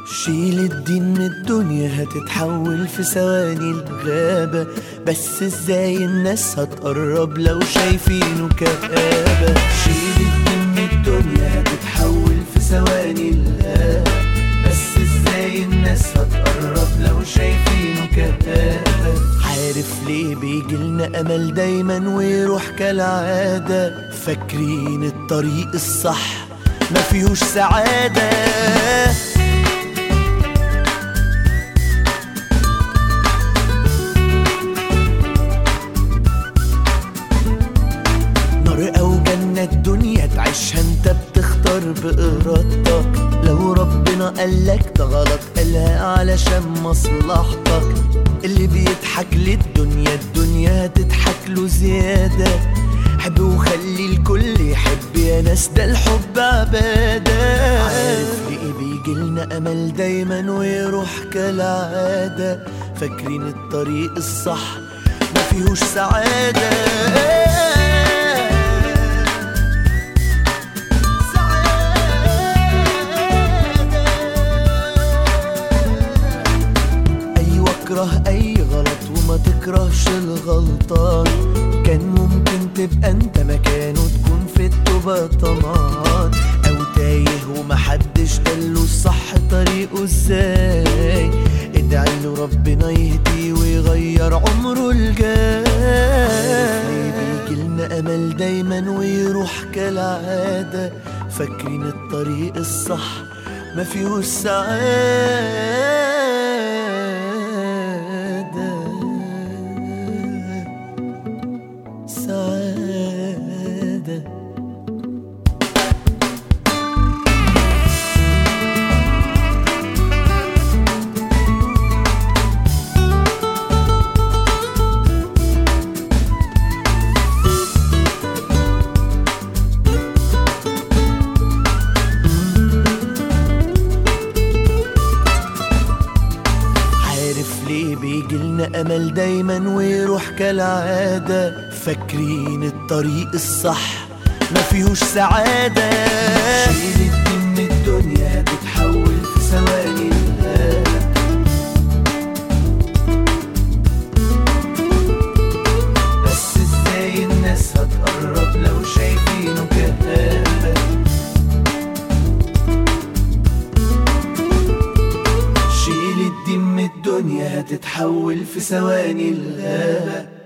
شيل الدين من الدنيا هتتحول في ثواني الغابة بس ازاي الناس هتقرب لو شايفينه كآبة شيل الدين من الدنيا هتتحول في ثواني الغابة بس ازاي الناس هتقرب لو شايفينه كآبة عارف ليه بيجيلنا أمل دايما ويروح كالعادة فاكرين الطريق الصح ما فيهوش سعادة نار او جنة الدنيا تعيشها انت بتختار بإرادتك لو ربنا قالك ده غلط قالها علشان مصلحتك اللي بيضحك للدنيا الدنيا هتضحك له زيادة حب وخلي الكل يحب يا ناس ده الحب عبادة عارف ليه بيجيلنا أمل دايما ويروح كالعادة فاكرين الطريق الصح ما فيهوش سعادة أيوة اكره أي غلط وما تكرهش الغلطان كان ممكن تبقى انت مكانه تكون في التوبة طمعان أو تايه ومحدش قاله الصح طريقه ازاي ادعي له ربنا يهديه ويغير عمره الجاي ليه بيجيلنا أمل دايما ويروح كالعادة فاكرين الطريق الصح ما فيهوش سعادة سعادة عارف ليه بيجيلنا أمل دايما ويروح كالعادة فاكرين الطريق الصح ما فيهوش سعادة شيل الدين من الدنيا هتتحول في ثواني الغابة بس ازاي الناس هتقرب لو شايفينه كآبة شيل الدين من الدنيا هتتحول في ثواني الغابة